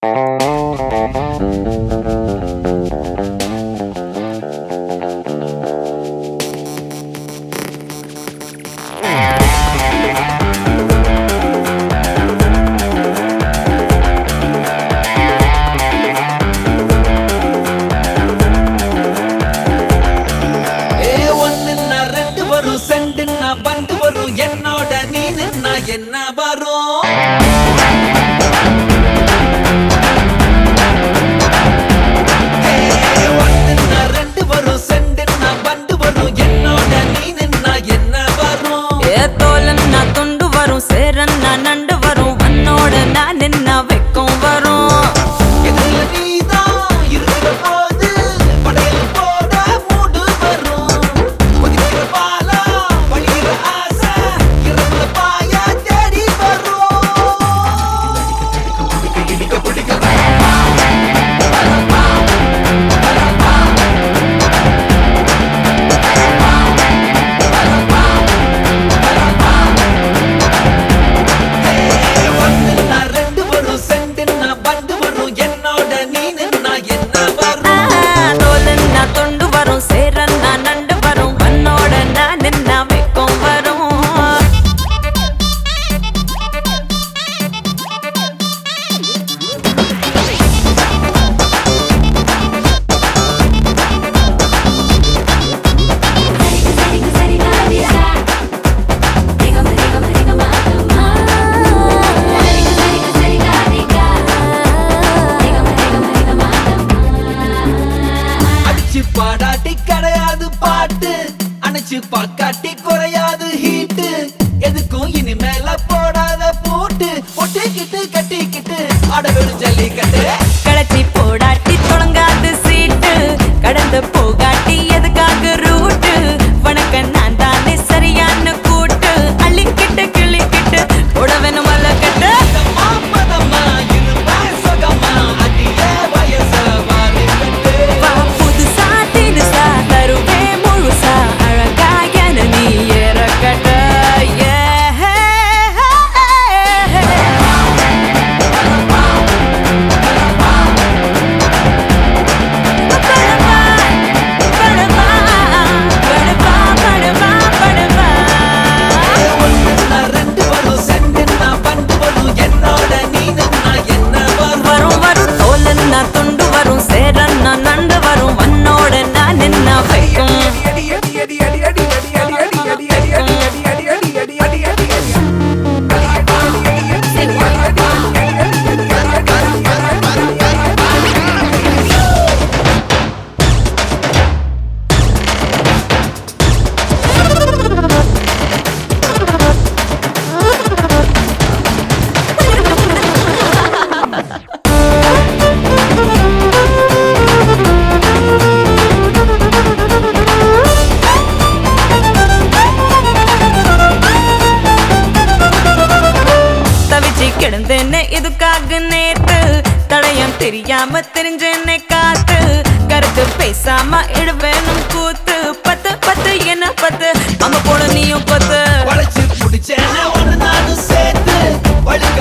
ஏ ஒண்ணுன்னா ரெண்டு வரும் செண்டுன்னா பண்டு வரும் என்னோட நீனுன்னா என்ன வரும் ஏ, ஒண்ணுன்னா ரெண்டு வரும் செண்டுன்னா பண்டு வரும் என்னோட நீனுன்னா என்ன வரும் ஏ தோலன்னா துண்டு வரும் சேரன்னா நண்டு வரும் உன்னோட நான் நின்ன வெக்கம் வரும் எதிரில நீதான் இருக்கிற போது படையல் போட மூடு வரும் கொதிக்கிற பாலா வழியிற ஆசை இரவுல பாய தேடி வரும் இடிக்க பிடிக்க ஒண்ணுன்னா ரெண்டு வரும் செண்டுன்னா பண்டு வரும் என்னோட நீனுன்னா என்ன ஆ, வரும் தோலன்னா துண்டு வரும் சேரன்னா நண்டு வரும் உன்னோட நான் நின்ன வெக்கம் வரும் அடிச்சு பாடாட்டி கிடையாது பாட்டு அணைச்சு பாக்காட்டி குறையாது ஹீட்டு எதுக்கும் இனிமேல போடாத பூட்டு ஒட்டிக்கிட்டு கட்டிக்கிட்டு அடவெடு ஜல்லிக்கட்டு களைச்சி போடாட்டி தொடங்காது சீட்டு கடந்து போகாட்டி எதுக்காக ரூட்டு வணக்க நான் தானே சரியான கூட்டு அள்ளிக்கிட்டு கிள்ளிக்கிட்டு உடவெனும் கட்டு இதம்மா, பதம்மா, இருப்பேன் சுகமா, அடியே வயச வாலிபட்டு. வா புதுசா தினுசா தருவே முழுசா அழகா என நீ ஏறக்கட்ட ஒண்ணுன்னா ரெண்டு வரும், செண்டுன்னா பண்டு வரும், என்னோட நீனுன்னா என்ன வரும்? வரும் வரும் தோலன்னா துண்டு வரும் சேரன்னா நண்டு வரும் வன்னோட நான் நின்ன வைக்கும் தவிச்சு கிடந்தேன்னு இதுக்காக நேத்து தடயம் தெரியாம தெரிஞ்சேன்னே காத்து கருத்து பேசாம இடுவேனும் கூத்து பத்து பத்து என்ன பத்து அங்க போல நீயும் பத்து வளைச்சு புடிச்சேன்னு ஒண்ணு நானும் சேர்த்து வழுக்க